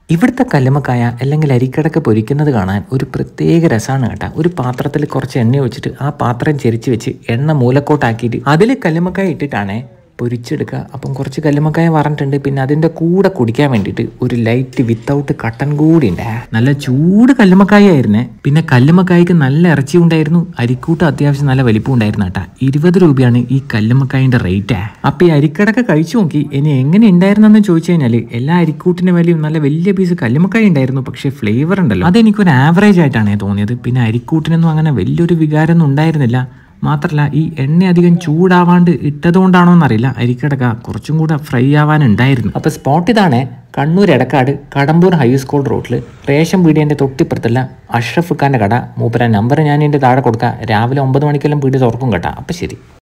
ഇവിടുത്തെ കല്ലുമ്മക്കായ അല്ലെങ്കിൽ അരിക്കടക്ക് പൊരിക്കുന്നത് കാണാൻ ഒരു പ്രത്യേക രസമാണ് കേട്ടോ ഒരു പാത്രത്തിൽ കുറച്ച് എണ്ണ ഒഴിച്ചിട്ട് ആ പാത്രം ചെരിച്ച് വെച്ച് എണ്ണ മൂലക്കോട്ടാക്കിയിട്ട് അതിൽ കല്ലുമ്മക്കായ ഇട്ടിട്ടാണേ പൊരിച്ചെടുക്കുക അപ്പം കുറച്ച് കല്ലുമ്മക്കായ വറന്നിട്ടുണ്ട് പിന്നെ അതിൻ്റെ കൂടെ കുടിക്കാൻ വേണ്ടിയിട്ട് ഒരു ലൈറ്റ് വിത്തൗട്ട് കട്ടൻ കൂടി ഉണ്ട് നല്ല ചൂട് കല്ലുമ്മക്കായ ആയിരുന്നേ പിന്നെ കല്ലുമ്മക്കായ്ക്ക് നല്ല ഇറച്ചി ഉണ്ടായിരുന്നു അരിക്കൂട്ട് അത്യാവശ്യം നല്ല വലിപ്പം ഉണ്ടായിരുന്നു കേട്ടാ ഇരുപത് രൂപയാണ് ഈ കല്ലുമ്മക്കായൻ്റെ റേറ്റ് അപ്പം ഈ അരിക്കടക്ക കഴിച്ചു നോക്കി ഇനി എങ്ങനെ ഉണ്ടായിരുന്നെന്ന് ചോദിച്ചു കഴിഞ്ഞാൽ എല്ലാ അരിക്കൂട്ടിൻ്റെ വിലയും നല്ല വലിയ പീസ് കല്ലുമ്മക്കായ ഉണ്ടായിരുന്നു പക്ഷേ ഫ്ലേവർ ഉണ്ടല്ലോ അതെനിക്കൊരു ആവറേജ് ആയിട്ടാണ് തോന്നിയത് പിന്നെ അരിക്കൂട്ടിനൊന്നും അങ്ങനെ വലിയൊരു വികാരമൊന്നും ഉണ്ടായിരുന്നില്ല മാത്രല്ല ഈ എണ്ണ അധികം ചൂടാവാണ്ട് ഇട്ടതുകൊണ്ടാണോ എന്നറിയില്ല അരിക്കടക്ക കുറച്ചും കൂടെ ഫ്രൈ ആവാനുണ്ടായിരുന്നു അപ്പോൾ സ്പോട്ട് ഇതാണ് കണ്ണൂർ എടക്കാട് കടമ്പൂർ ഹൈ സ്കൂൾ റോഡിൽ റേഷൻ പീടിയൻ്റെ തൊട്ടിപ്പുറത്തുള്ള അഷ്റഫ് ഖാൻ്റെ കട മൂപ്പര നമ്പർ ഞാൻ എൻ്റെ താഴെ കൊടുക്കാം രാവിലെ ഒമ്പത് മണിക്കെല്ലാം പീടി തുറക്കും കേട്ടോ അപ്പോൾ ശരി